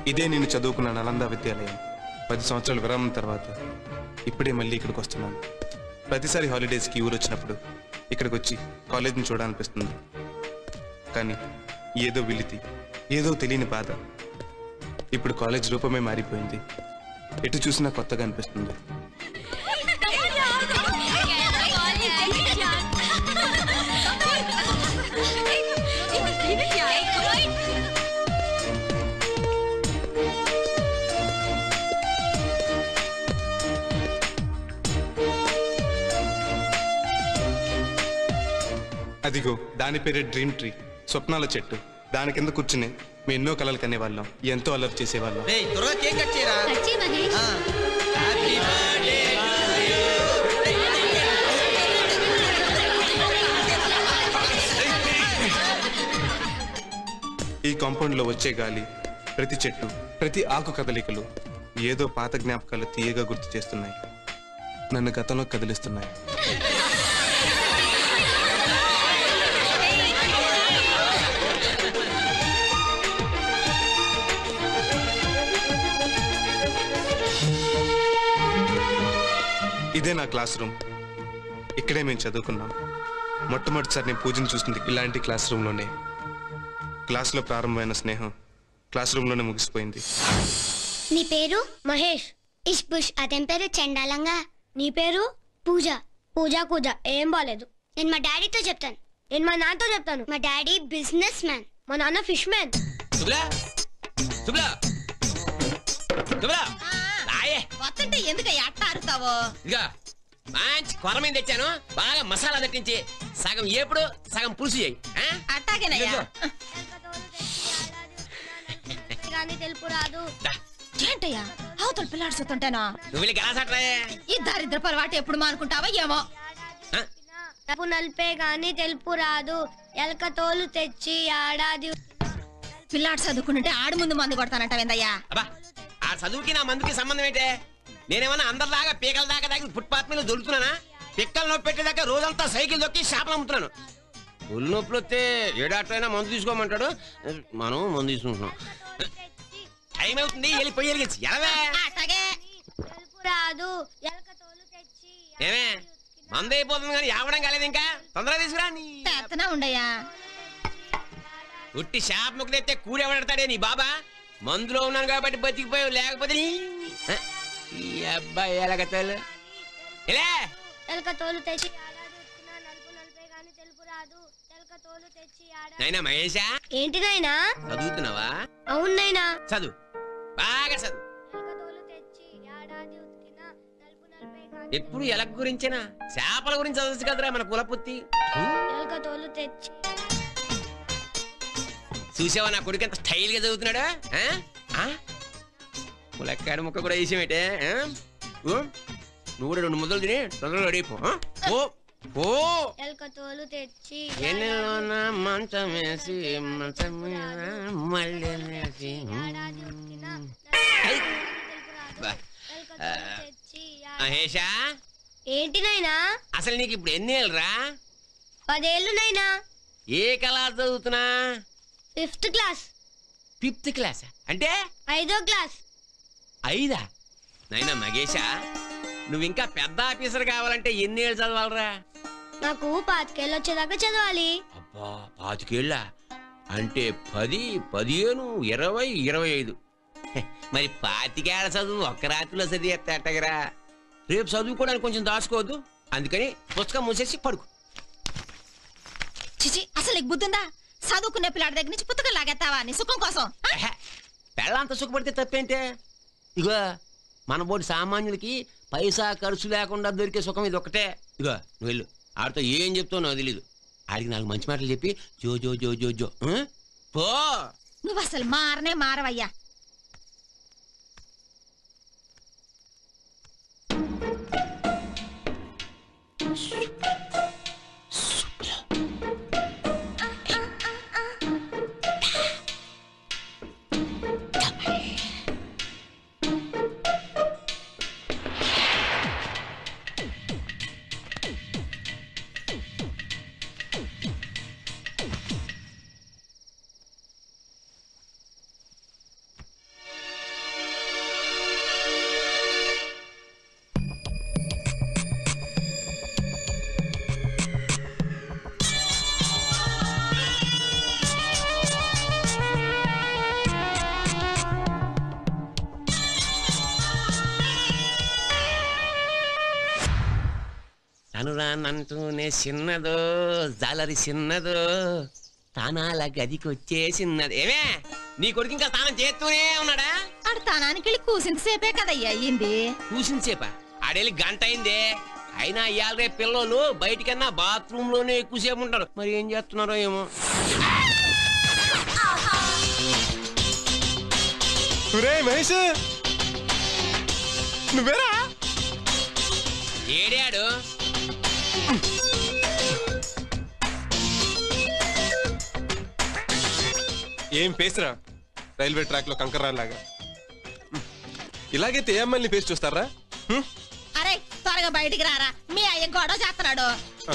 ఇదే నేను చదువుకున్న నలంద విద్యాలయం పది సంవత్సరాల విరామం తర్వాత ఇప్పుడే మళ్ళీ ఇక్కడికి వస్తున్నాను ప్రతిసారి హాలిడేస్కి ఊరు వచ్చినప్పుడు ఇక్కడికి వచ్చి కాలేజీని చూడాలనిపిస్తుంది కానీ ఏదో విలితి ఏదో తెలియని బాధ ఇప్పుడు కాలేజ్ రూపమే మారిపోయింది ఎటు చూసినా కొత్తగా అనిపిస్తుంది అదిగో దాని పేరే డ్రీమ్ ట్రీ స్వప్నాల చెట్టు దాని కింద కూర్చుని మేము ఎన్నో కలలు కనేవాళ్ళం ఎంతో అలర్ట్ చేసేవాళ్ళం రేయ్ త్వరగా కేక్ కట్ చేయరా వచ్చి మహేష్ ఆ. Happy birthday to you. ఈ కాంపౌండ్లో వచ్చే గాలి ప్రతి చెట్టు ప్రతి ఆకు కదలికలు ఏదో పాత జ్ఞాపకాలు తీయగా గుర్తు చేస్తున్నాయి నన్ను గతంలో కదిలిస్తున్నాయి ఇదే నా క్లాస్ రూమ్ ఇక్కడే మేము చదువుకున్నాం మొట్టమొదటిసారి నేను పూజను చూస్తుంది ఇలాంటి క్లాస్ రూమ్లోనే క్లాస్లో ప్రారంభమైన స్నేహం క్లాస్ రూమ్లోనే ముగిసిపోయింది నీ పేరు మహేష్ ఇష్ బుష్ అతని పేరు చండాలంగా నీ పేరు పూజ పూజ పూజ ఏం బాలేదు నేను మా డాడీతో చెప్తాను నేను మా నాన్నతో చెప్తాను మా డాడీ బిజినెస్ మ్యాన్ మా నాన్న ఫిష్ మ్యాన్ శుభ్లా శుభ్లా శుభ్లా రాయే వస్తుంటే ఎందుకు అట్ట అరుతావో ఇదిగా మంచి కొర మీద తెచ్చాను బాగా మసాలా దట్టించి సగం ఏపుడు సగం పులుసు చేయి ఆ? అట్టాగేనయ్యా ఇదిగో. కానీ తెలుపు రాదు దా, ఏంటయ్యా అవతల పిల్లాడు చూస్తుంటేనా నువ్వు వెళ్ళి గలాసట్రాయే ఈ దరిద్ర పొరపాటు ఎప్పుడు మానుకుంటావా ఏమో ఆ? తప్పు నలిపే గాని తెలుపు రాదు ఎలక తోలు తెచ్చి ఏడాది పిల్లాడు చదువుకుంటుంటే ఆడు ముందు మందు కొడతానంటావేందయ్యా అబ్బా ఆ చదువుకి నా మందుకి సంబంధం ఏంటే నేనేమన్నా అందరిలాగా పీకల దాకా దాకా ఫుట్పాత్ మీద దొరుకుతున్నానా పిక్కలు నొప్పి పెట్టేదాకా రోజంతా సైకిల్ దొక్కి షాపులు అమ్ముతున్నాను ఒళ్ళు నొప్పులు వస్తే ఏ డాక్టర్ అయినా మందు తీసుకోమంటాడు మనం మందు తీసుకుంటున్నాం టైం అవుతుంది వెళ్ళిపోయి వెలిగించి ఎలవే అట్టాగే తెలుపు రాదు ఎలక తోలు తెచ్చి ఏమే మందు అయిపోతుంది కానీ ఆవడం కాలేదు ఇంకా తొందరగా తీసుకురా నీ తెత్తనా ఉండయ్యా ఉట్టి షాప్ ముక్క తెస్తే కూడి ఎవడతాడే నీ బాబా మందులో ఉన్నాను కాబట్టి బతికిపోయావు లేకపోతే నీ- హ? ఈ అబ్బాయి ఎలాగతాలు ఇలా ఎలక తోలు తెచ్చి ఏడాది ఉతికినా నలుపు నలిపే గాని తెలుపు రాదు ఎలక తోలు తెచ్చి ఏడాది నైనా మహేషా ఏంటి నాయనా చదువుతున్నావా అవును నాయనా చదువు బాగా చదువు ఎలక తోలు తెచ్చి ఏడాది ఉతికినా నలుపు నలిపే గాని ఎప్పుడు ఎలక గురించేనా చేపల గురించి చదవచ్చు కదరా మన కులపుత్తి ఎలక తోలు తెచ్చి చూసావా నా కొడుకు ఎంత స్టైల్ గా చదువుతున్నాడు ఆ? ఆ? ములక్కాడు ముక్క కూడా వేసామేటే ఆ? ఓ? నువ్వు కూడా రెండు ముద్దలు తిని తొందరగా రెడీ ఓ ఓ ఎలక తోలు తెచ్చి ఎన్నెల్లోన మంచం వేసి మంచం మీద మళ్ళీ వేసి ఏడాది ఉతికినా ఐ. తెలుపు రాదు బా. ఎలక తోలు తెచ్చి ఏడాది- మహేషా ఏంటి నాయనా అసలు నీకు ఇప్పుడు ఎన్ని ఏళ్ళరా పదేళ్ళు నాయనా ఏ క్లాస్ చదువుతున్నా ఫిఫ్త్ క్లాస్ ఫిఫ్త్ క్లాస్ అంటే ఐదో క్లాస్ ఐదా నైనా మగేషా నువ్వు ఇంకా పెద్ద ఆఫీసర్ కావాలంటే ఎన్ని ఏళ్ళు చదవాలరా నాకు పాతికేళ్ళు వచ్చేదాకా చదవాలి అబ్బా పాతికేళ్ళ అంటే పది పదిహేను ఇరవై ఇరవై ఐదు హె, మరి పాతికేళ్ళ చదువు ఒక్క రాత్రిలో చదివేస్తాటగరా రేపు చదువుకోవడానికి కొంచెం దాచుకోవద్దు అందుకని పుస్తకం మూసేసి పడుకు చిచి అసలు నీకు బుద్ధుందా చదువుకునే పిల్లాడి దగ్గర నుంచి పుస్తకం లాగేస్తావా నీ సుఖం కోసం ఆ? ఎహె, పెళ్ళంత సుఖపడితే తప్పేంటే ఇగో మన బోటి సామాన్యులకి పైసా ఖర్చు లేకుండా దొరికే సుఖం ఇది ఒకటే ఇగో నువ్వు వెళ్ళు ఆడితో ఏం చెప్తావు నాకు తెలీదు ఆడికి నాకు మంచి మాటలు చెప్పి జో జో జో జో జో ఆ? పో నువ్వు అసలు మారనే మారవయ్యా వస్తానంటూనే చిన్నదో జాలరి చిన్నదో తానాల గదికి వచ్చేసిన్నది ఏమే నీ కొడుకు ఇంకా స్నానం చేస్తూనే ఉన్నాడా ఆడు తానానికి వెళ్ళి కూసింత సేపే కదయ్యా అయ్యింది కూసిన సేప ఆడేళ్ళి గంట అయిందే అయినా ఇవాళ రేపు పిల్లలు బయటికన్నా బాత్రూమ్ లోనే ఎక్కువసేపు ఉంటారు మరి ఏం చేస్తున్నారో ఏమో ఒరే మహేష్ నువ్వేరా ఏడాడు ఏం పేసురా రైల్వే ట్రాక్ లో కంకర్రాలాగా ఇలాగైతే ఏ అమ్మాయిని ఫేస్ చూస్తారా హ్మ్? అరే త్వరగా బయటికి రారా మీ అయ్య గొడవ చేస్తున్నాడు ఆ?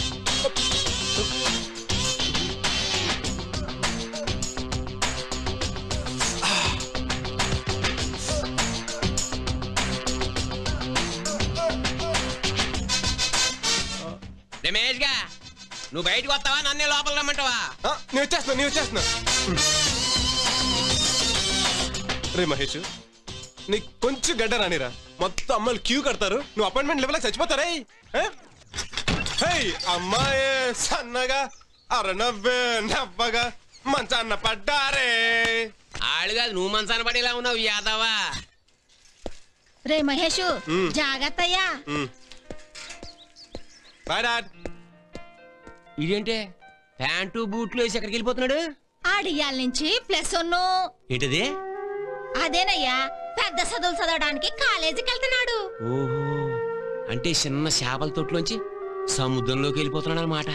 రమేష్ గా నువ్వు బయటకు వస్తావా నన్నే లోపల రమ్మంటావా ఆ, నేను వచ్చేస్తున్నా నేను వచ్చేస్తున్నా రే మహేష్ నీకు కొంచెం గడ్డ రానిరా మొత్తం అమ్మాయిలు క్యూ కడతారు నువ్వు అపాయింట్మెంట్ లెవెల్ చచ్చిపోతారా అమ్మాయి సన్నగా అర నవ్వే నవ్వగా మంచాన్న పడ్డారే ఆడు కాదు నువ్వు మనసాన పడేలా ఉన్నావు యాదవా రే మహేషు జాగ్రత్త అయ్యా బాయ్ డాడ్ ఇదేంటే ప్యాంటు బూట్లు వేసి ఎక్కడికి వెళ్ళిపోతున్నాడు ఆడియాల నుంచి ప్లస్ ఉన్ను ఏంటిది అదేనయ్యా పెద్ద చదువులు చదవడానికి కాలేజీకి వెళ్తున్నాడు ఓహో అంటే చిన్న చేపల తొట్టులోంచి సముద్రంలోకి వెళ్ళిపోతున్నాడు అనమాట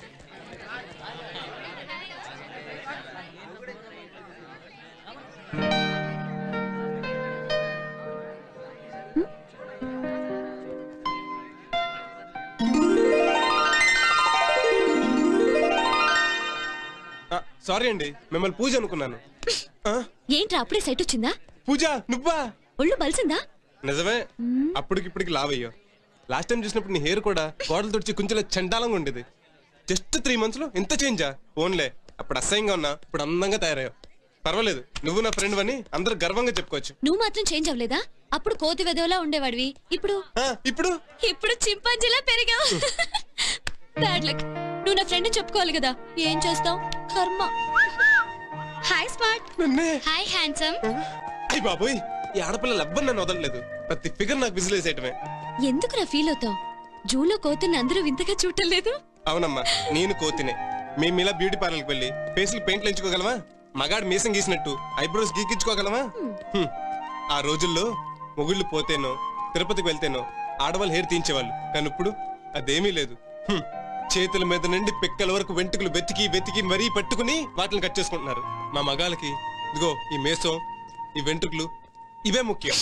సారీ అండి మిమ్మల్ని పూజ అనుకున్నాను ఆ, ఏంట్రా అప్పుడే సెట్ వచ్చిందా పూజ నువ్వా ఒళ్ళు బలిసిందా నిజమే అప్పటికిప్పటికి లావ్ అయ్యో లాస్ట్ టైం చూసినప్పుడు నీ హెయిర్ కూడా గోడలు తుడిచి కొంచెం చండాలంగా ఉండేది జస్ట్ త్రీ మంత్స్ లో ఎంత చేంజా ఓన్లే అప్పుడు అసహ్యంగా ఉన్నా ఇప్పుడు అందంగా తయారయ్యావు పర్వాలేదు నువ్వు నా ఫ్రెండ్ అని అందరూ గర్వంగా చెప్పుకోవచ్చు నువ్వు మాత్రం చేంజ్ అవ్వలేదా అప్పుడు కోతి వెదవలా ఉండేవాడివి ఇప్పుడు ఆ, ఇప్పుడు ఇప్పుడు చింపాంజీలా పెరిగావు బ్యాడ్ లక్ నువ్వు నా ఫ్రెండ్ చెప్పుకోవాలి కదా ఏం చేస్తావు కర్మ హాయ్ స్మార్ట్ నన్నే హాయ్ హ్యాండ్సమ్ అయ్యి బాబోయ్ ఈ ఆడపిల్ల ఎవ్వరు నన్ను వదలలేదు ప్రతి ఫిగర్ నాకు విజిలేసేయటమే ఎందుకు నా ఫీల్ అవుతావు జూలో కోతుల్ని అందరూ వింతగా చూడటం లేదు అవునమ్మా నేను కోతినే మేము ఇలా బ్యూటీ పార్లర్కి వెళ్ళి ఫేసులు పెయింట్లు ఎంచుకోగలమా మగాడు మీసం గీసినట్టు ఐబ్రోస్ గీకించుకోగలమా హ్మ్. ఆ రోజుల్లో మొగుళ్ళు పోతేనో తిరుపతికి వెళ్తేనో ఆడవాళ్ళు హెయిర్ తీయించేవాళ్ళు కానీ ఇప్పుడు అదేమీ లేదు హ్మ్. చేతుల మీద నుండి పిక్కల వరకు వెంట్రుకలు వెతికి వెతికి మరీ పట్టుకుని వాటిని కట్ చేసుకుంటున్నారు మా మగాళ్ళకి ఇదిగో ఈ మేసం ఈ వెంట్రుకలు ఇవే ముఖ్యం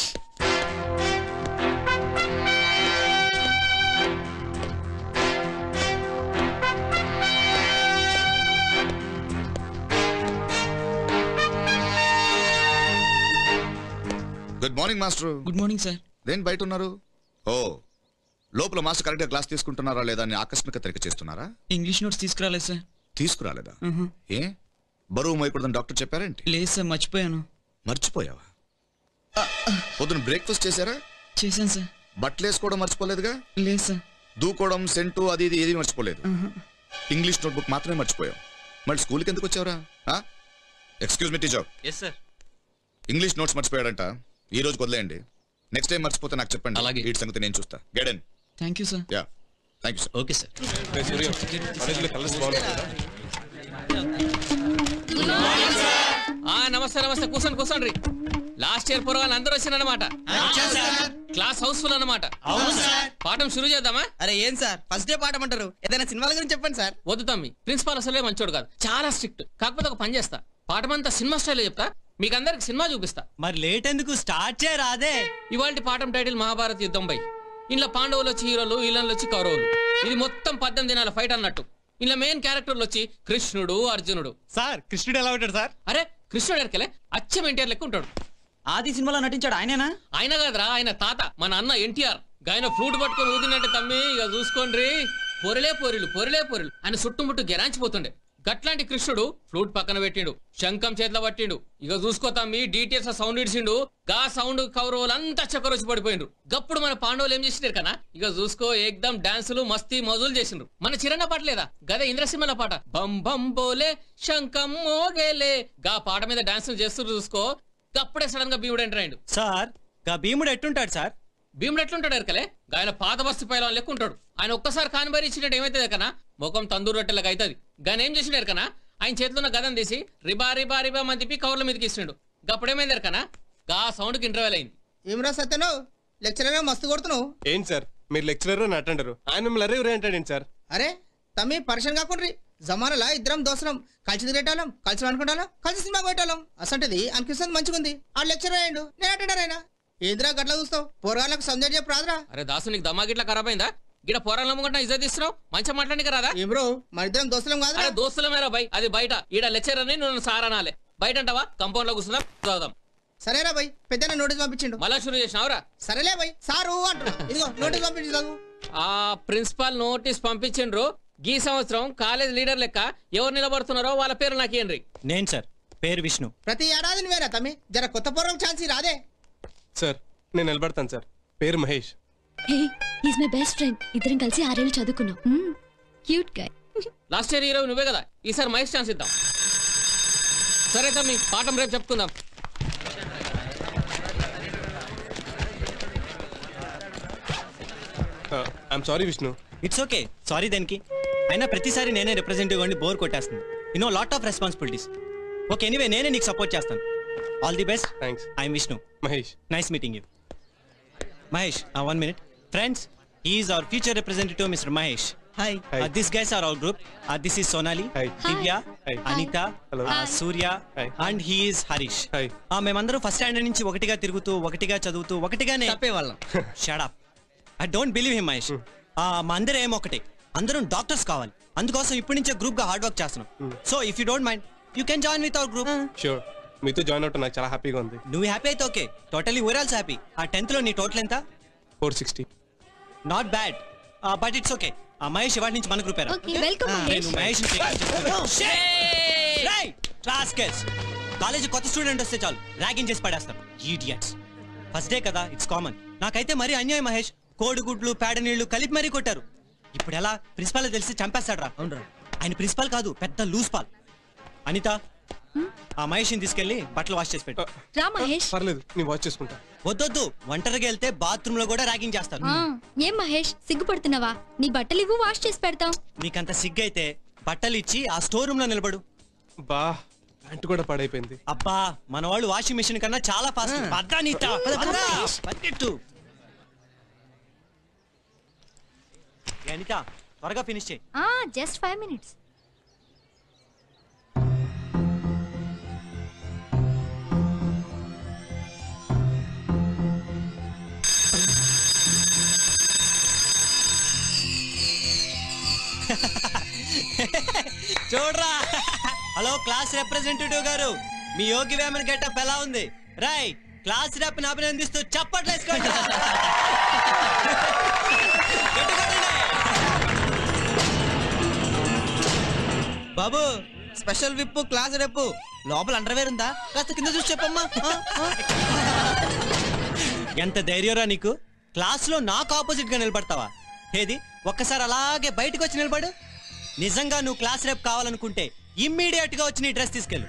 good morning master good morning sir దేని బయట ఉన్నారు ఓ లోపల మాస్టర్ కరెక్ట్ గా క్లాస్ తీసుకుంటున్నారా లేదా అని ఆకస్మిక తనిఖీ చేస్తున్నారా ఇంగ్లీష్ నోట్స్ తీసుకురాలేదు సార్ తీసుకురాలేదా ఏ బరువు మోయకూడదని డాక్టర్ చెప్పారేంటి లేదు సార్ మర్చిపోయాను మర్చిపోయావా పొద్దున బ్రేక్ఫాస్ట్ చేశారా చేశాను సార్ బట్టలు వేసుకోవడం మర్చిపోలేదుగా లేదు సార్ దూకోవడం సెంటు అది ఇది ఏది మర్చిపోలేదు ఇంగ్లీష్ నోట్బుక్ మాత్రమే మర్చిపోయావు మళ్ళీ స్కూల్కి ఎందుకు వచ్చావురా excuse me teacher yes sir English notes మర్చిపోయాడంట ఈ రోజు వదిలేయండి నెక్స్ట్ టైం మర్చిపోతే నాకు చెప్పండి అలాగే. వీటి సంగతి నేను చూస్తా గెడెన్ thank you sir yeah thank you sir okay sir రే సూర్యం, కాలేజీలో కలర్స్ బాగున్నాయి కదా? ఆ నమస్తే నమస్తే కూర్చోండి కూర్చోండి లాస్ట్ ఇయర్ పూర్వాలు అందరూ వచ్చినమాట క్లాస్ హౌస్ఫుల్ అన్నమాట పాఠం షురూ చేద్దామా అరే ఏం సార్ ఫస్ట్ డే పాడమంటారు ఏదైనా సినిమాల గురించి చెప్పండి సార్ వద్దు తమ్మి ప్రిన్సిపాల్ అసలే మంచోడు కాదు చాలా స్ట్రిక్ట్ కాకపోతే ఒక పని చేస్తా పాఠం అంతా సినిమా స్టైల్లో చెప్తా మీకు అందరికి సినిమా చూపిస్తా మరి లేట్ ఎందుకు స్టార్ట్ చేయరాదే ఇవాళ పాఠం టైటిల్ మహాభారత్ యుద్ధం బై ఇంట్లో పాండవులు వచ్చి హీరోలు ఇళ్ళలో వచ్చి కౌరవులు ఇది మొత్తం పద్దెనిమిది దినాల ఫైట్ అన్నట్టు ఇంట్లో మెయిన్ క్యారెక్టర్లు వచ్చి కృష్ణుడు అర్జునుడు సార్ కృష్ణుడు ఎలా ఉంటాడు సార్ అరే కృష్ణుడు ఎరకెలే అచ్చం ఎన్టీఆర్ లెక్క ఉంటాడు ఆది సినిమాలో నటించాడు ఆయనేనా ఆయన కాదురా ఆయన తాత మన అన్న ఎన్టీఆర్ ఆయన ఫ్లూట్ పట్టుకొని ఊదినట్టు తమ్మి ఇక చూసుకోండి పొరలే పొరిలు పొరలే పొరిలు ఆయన చుట్టుముట్టు గెరాంచిపోతుండే గట్లాంటి కృష్ణుడు ఫ్లూట్ పక్కన పెట్టిండు శంఖం చేతిలో పట్టిండు ఇక చూసుకో తమ్మి డీటెయిల్స్ సౌండ్ ఇడిచిండు గా సౌండ్ కౌరవులంతా చక్కరొచ్చి పడిపోయిండు గప్పుడు మన పాండవులు ఏం చేసినారు కదా ఇక చూసుకో ఏకదం డాన్సులు మస్తీ మజులు చేసిండ్రు మన చిరన్న పాట లేదా గదే ఇంద్రసింహల పాట బం బం బోలే శంఖం మోగేలే గా పాట మీద డాన్స్ చేస్తూ చూసుకో అప్పుడే సడన్ గా భీముడు ఎంటర్ అయ్యిండు సార్ గా భీముడు ఎట్టుంటాడు సార్ భీముడు ఎట్లుంటాడు ఎరకలే ఆయన పాత బస్తు పైల లెక్క ఉంటాడు ఆయన ఒక్కసారి కానిబారి ఇచ్చినట్టు ఏమైతుంది ఎరకనా ముఖం తందూరు రొట్టెలకు అవుతుంది గాని ఏం చేసిండు ఎరకనా ఆయన చేతిలో ఉన్న గదం తీసి రిబా రిబా రిబా అని తిప్పి కవర్ల మీదకి ఇస్తుండు గప్పుడేమైంది ఎరకనా గా సౌండ్కి ఇంటర్వెల్ అయింది ఏమరా సత్యను లెక్చరర్ మస్తు కొడుతున్నావు ఏంటి సార్ మీరు లెక్చరర్ అని అటెండరు ఆయన మిమ్మల్ని అరే అంటాడేంటి సార్ అరే తమ్మి పరిచయం కాకుండా జమానలా ఇద్దరం దోసరం కలిసి తిరిగేటాలం కలిసి అనుకుంటాం కలిసి సినిమాకి పెట్టాలం అసంటది అనిపిస్తుంది మంచిగుంది ఆ లెక్చరర్ అయ్యిండు నేను అటెండర్ అయినా ఏందిరా గట్ల చూస్తావు పోరగాళ్ళకు సంజయ్ చెప్పు రాదురా అరే దాసు నీకు దమ్మా గిట్లా ఖరాబ్ అయిందా గిడ పోరాలు నమ్ముకుంటా ఇజ్జత్ ఇస్తున్నావు మంచిగా మాట్లాడి రాదా ఏం బ్రో మన ఇద్దరం దోస్తులం కాదురా అరే దోస్తుల మేరా బై అది బయట ఈడ లెక్చర్ అని నువ్వు సార్ అనాలే బయట అంటావా కంపౌండ్ లో కూర్చున్నా చదువుదాం సరేరా బై పెద్ద నోటీస్ పంపించిండు మళ్ళా షురు చేసినావురా సరేలే బై సారు అంటున్నా ఇదిగో నోటీస్ పంపించి చదువు ఆ ప్రిన్సిపాల్ నోటీస్ పంపించిండ్రు ఈ సంవత్సరం కాలేజ్ లీడర్ లెక్క ఎవరు నిలబడుతున్నారో వాళ్ళ పేరు నాకు ఏండ్రి నేను సార్ పేరు విష్ణు ప్రతి ఏడాది నువ్వేనా తమ్మి జర కొత్త పూర్వం ఛాన్స్ రాదే సార్ నేను నిలబడతాను సార్ పేరు Mahesh he is my best friend ఇద్దరం కలిసి ఆరేళ్ళు చదువుకున్నాం cute guy last year hero నువ్వే కదా ఈసారి మహేష్ ఛాన్స్ ఇద్దాం సరే తమ్మి పాఠం రేపు చెప్పుకుందాం I'm sorry Vishnu it's okay sorry దానికి అయినా ప్రతిసారి నేనే రిప్రజెంటేటివ్ అండి బోర్ కొట్టేస్తుంది you know lot of responsibilities okay anyway నేనే నీకు సపోర్ట్ చేస్తాను all the best thanks I'm Vishnu Mahesh nice meeting you Mahesh one minute friends is our future representative mister Mahesh hi Hi. This guys are our group this is Sonali Hi. Divya Hi. Anitha Hello. uh, Surya Hi. And he is Harish Hi. మేమందరూ first standard నుంచి ఒకటిగా తిరుగుతూ ఒకటిగా చదువుతూ ఒకటిగానే తప్పేవాళ్ళం shut up I don't believe him Mahesh మా అందరూ ఏమో ఒకటే అందరం డాక్టర్స్ కావాలి అందుకోసం ఇప్పటి నుంచే గ్రూప్ గా హార్డ్ వర్క్ చేస్తున్నాం so if you don't mind you can join with our group sure మీతో జాయిన్ అవటం నాకు చాలా హ్యాపీగా ఉంది నువ్వు హ్యాపీ అయితే okay totally overall happy ఆ టెన్త్ లో నీ టోటల్ ఎంత four sixty not bad but it's okay ఆ మహేష్ ఇవాటి నుంచి మన group Okay, welcome, Mahesh. Mahesh rascals college కొత్త స్టూడెంట్ వస్తే చాలు ర్యాగింగ్ చేసి పడేస్తాం ఈడియట్స్ ఫస్ట్ డే కదా ఇట్స్ కామన్ నాకైతే మరీ అన్యాయం మహేష్ కోడిగుడ్లు పేడ నీళ్లు కలిపి మరీ కొట్టారు ఇప్పుడు ఎలా ప్రిన్సిపాల్ తెలిసి చంపేస్తాడ్రా ఆయన ప్రిన్సిపాల్ కాదు పెద్ద లూస్ పాల్ అనిత ఆ మహేష్ని తీసుకెళ్లి బట్టలు వాష్ చేసి పెట్టు రా మహేష్ పర్లేదు నేను వాచ్ చేసుకుంటా వద్దొద్దు ఒంటరిగా వెళ్తే బాత్రూమ్ లో కూడా ర్యాగింగ్ చేస్తారు ఆ, ఏం మహేష్ సిగ్గుపడుతున్నావా నీ బట్టలు ఇవ్వు వాష్ చేసి పెడతాం నీకంత సిగ్గైతే బట్టలు ఇచ్చి ఆ స్టోర్ రూమ్ లో నిలబడు బా ప్యాంట్ కూడా పాడైపోయింది అబ్బా మన వాళ్ళు వాషింగ్ మెషిన్ కన్నా చాలా ఫాస్ట్ పద్దా నీట పరిగెట్టు ఏ అనిత త్వరగా ఫినిష్ చేయి జస్ట్ ఫైవ్ మినిట్స్ చూడరా హలో క్లాస్ రిప్రజెంటేటివ్ గారు మీ యోగి వేమన గెటప్ ఎలా ఉంది రై క్లాస్ రెప్ అభినందిస్తూ చప్పట్లు వేసుకోండి బాబు స్పెషల్ విప్పు క్లాస్ రేపు లోపల అండర్వేర్ ఉందా కాస్త కింద చూసి చెప్పమ్మా ఆ, ఆ. ఎంత ధైర్యరా నీకు క్లాస్ లో నాకు ఆపోజిట్ గా నిలబడతావా ఏది ఒక్కసారి అలాగే బయటకు వచ్చి నిలబడు నిజంగా నువ్వు క్లాస్ రేపు కావాలనుకుంటే ఇమ్మీడియట్ గా వచ్చి నీ డ్రెస్ తీసుకెళ్ళు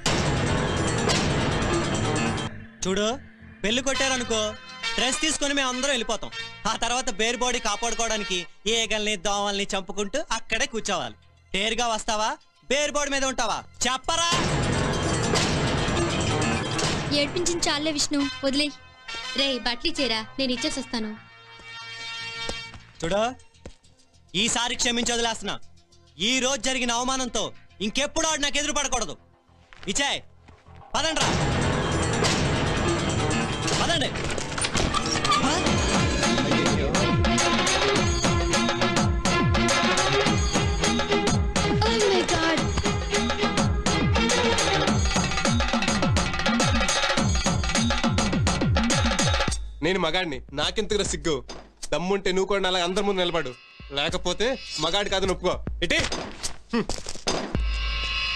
చూడు పెళ్లి కొట్టారనుకో డ్రెస్ తీసుకొని మేము అందరం వెళ్ళిపోతాం ఆ తర్వాత బేర్ బాడీ కాపాడుకోవడానికి ఏగల్ని దోమల్ని చంపుకుంటూ అక్కడే కూర్చోవాలి టేరుగా వస్తావా బేర్ బాడీ మీద ఉంటావా చెప్పరా ఏడ్పించింది చాలే విష్ణు వదిలే రే బట్టలు ఇచ్చేరా నేను ఇచ్చేసి వస్తాను చూడు ఈసారి క్షమించి వదిలేస్తున్నా ఈ రోజు జరిగిన అవమానంతో ఇంకెప్పుడు ఆడు నాకు ఎదురు పడకూడదు ఇచ్చాయ్ పదండ్రా పదండి ఓ మై గాడ్ నేను మగాడిని నాకెందుకు సిగ్గు దమ్ముంటే నువ్వు కూడా అలా అందరి ముందు నిలబడు లేకపోతే మగాడి కాదు నొప్పుకో ఇటీ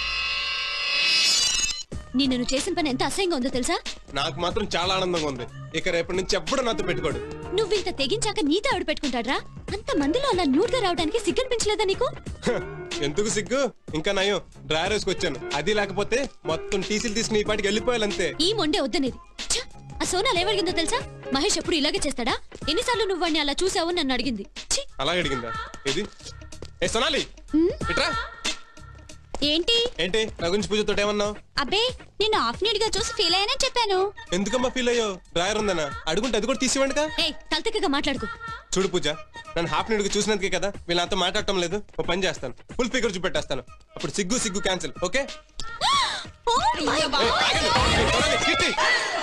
నిన్ను నువ్వు చేసిన పని ఎంత అసహ్యంగా ఉందో తెలుసా నాకు మాత్రం చాలా ఆనందంగా ఉంది ఇక రేపటి నుంచి ఎప్పుడు నాతో పెట్టుకోడు నువ్వు ఇంత తెగించాక నీతో ఆవిడ పెట్టుకుంటాడ్రా అంత మందిలో అలా న్యూడ్ గా రావడానికి సిగ్గనిపించలేదా నీకు హ, ఎందుకు సిగ్గు ఇంకా నయం డ్రైవర్ వేసుకొచ్చాను అది లేకపోతే మొత్తం టీసీలు తీసి నీ పాటికి వెళ్ళిపోయాలంతే ఈ మొండే వద్దనేది ఛ! ఆ సోనాలు ఏమడిగిందో తెలుసా మహేష్ ఎప్పుడు ఇలాగే చేస్తాడా ఎన్నిసార్లు నువ్వు వాడిని అలా చూసావు నన్ను అడిగింది ఛీ! అలాగే అడిగిందా ఇది ఏ సొనాలి ఇట్రా ఏంటి ఏంటి నా గురించి పూజతో ఏమన్నావు అబ్బే నిన్ను ఆఫ్ గా చూసి ఫీల్ అయ్యానని చెప్పాను ఎందుకమ్మా ఫీల్ అయ్యో డ్రైవర్ ఉందనా అడుగుంటే అది కూడా తీసివ్వండిగా ఏ తలతిక్కగా మాట్లాడుకో చూడు పూజ నన్ను హాఫ్ నిడ్గా చూసినందుకే కదా వీళ్ళు నాతో మాట్లాడటం లేదు ఓ పని చేస్తాను ఫుల్ ఫిగర్ చూపెట్టేస్తాను అప్పుడు సిగ్గు సిగ్గు క్యాన్సిల్ ఓకే ఓ మై ఏయ్, ఆగండి. ఏయ్, సొనాలి, కీర్తి.